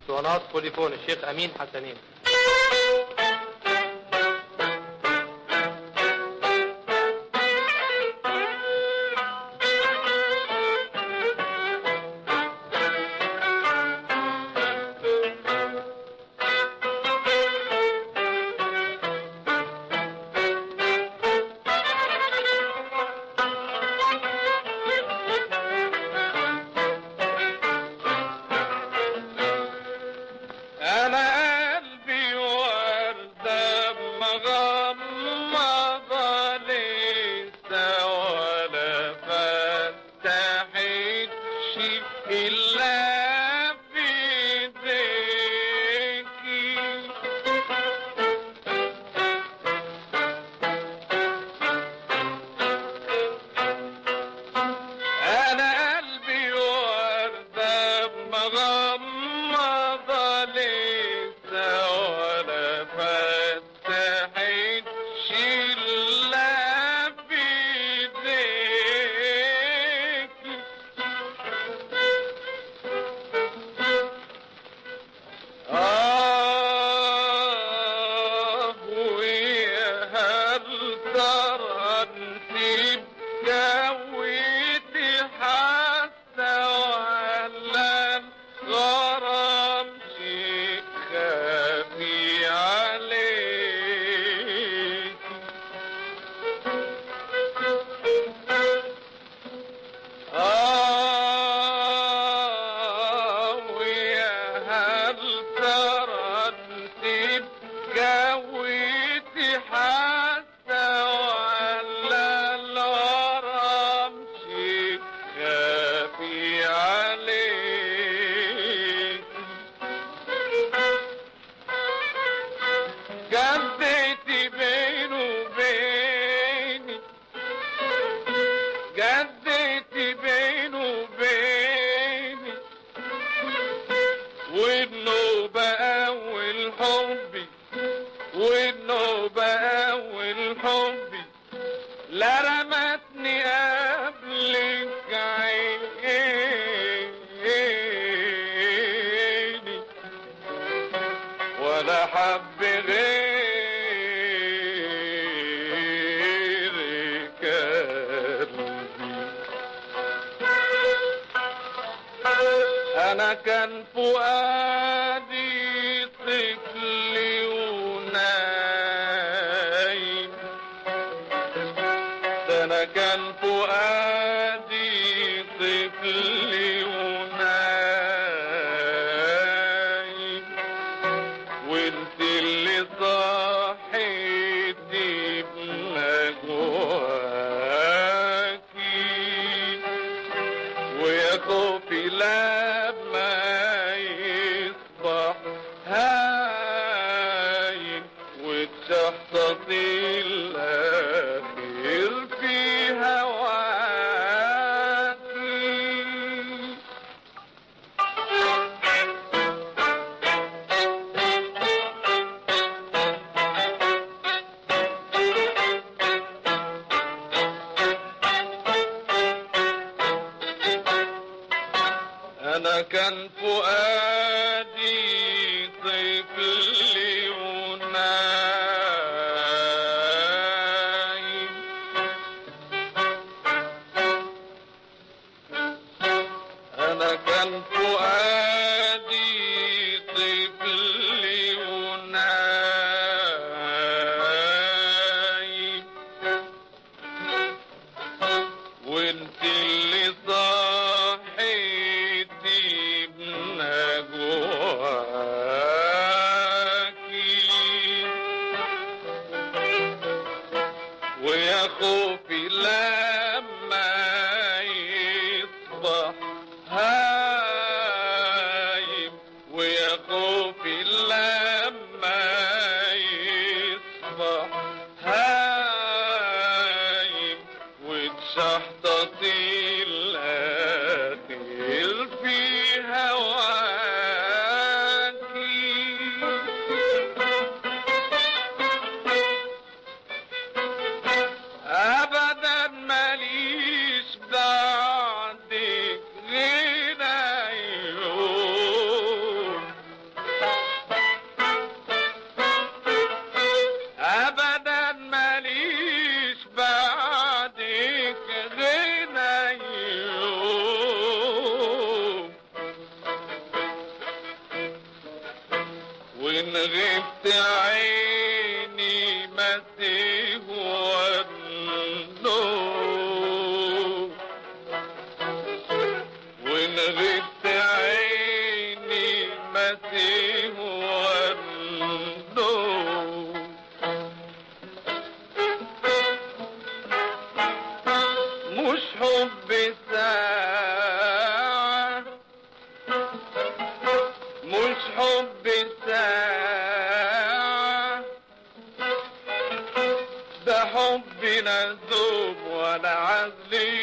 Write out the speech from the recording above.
اسطوانات بوليفون الشيخ أمين حسنين انا قلبي وردة مغمض لسه ولا فتحتش الا في ايديكي انا قلبي وردة مغمضة لسه ولا فتحتش الا في ايديكي آه ويا هل ترى انت بجويتي حتى ولا الغرام شيء خفي عليك آه ويا هل ترى انت بجويتي حتى ولا الغرام شيء خفي عليك جدتي بينه وبيني جدتي بينه وبيني والنوبة أول حبي والنوبة أول حبي لا رمتني قبلك عيني ولا حب غيرك قلبي انا كان فؤادي طفل ونايم ده انا كان فؤادي طفل ونايم وانت اللي صحيتي بنجواكي ويا خوفي لما يصبح هايم وتشخصي الاخير في هواكي انا كان فؤادي طفل ونايم انا كان فؤادي طفل ونايم وانت اللي صحيتي بنجواكي وإن غبت عيني مسيه والنور وإن غبت عيني مسيه والنور مش حب ساعة مش حب ساعة ده حب نزوم وانا عزلي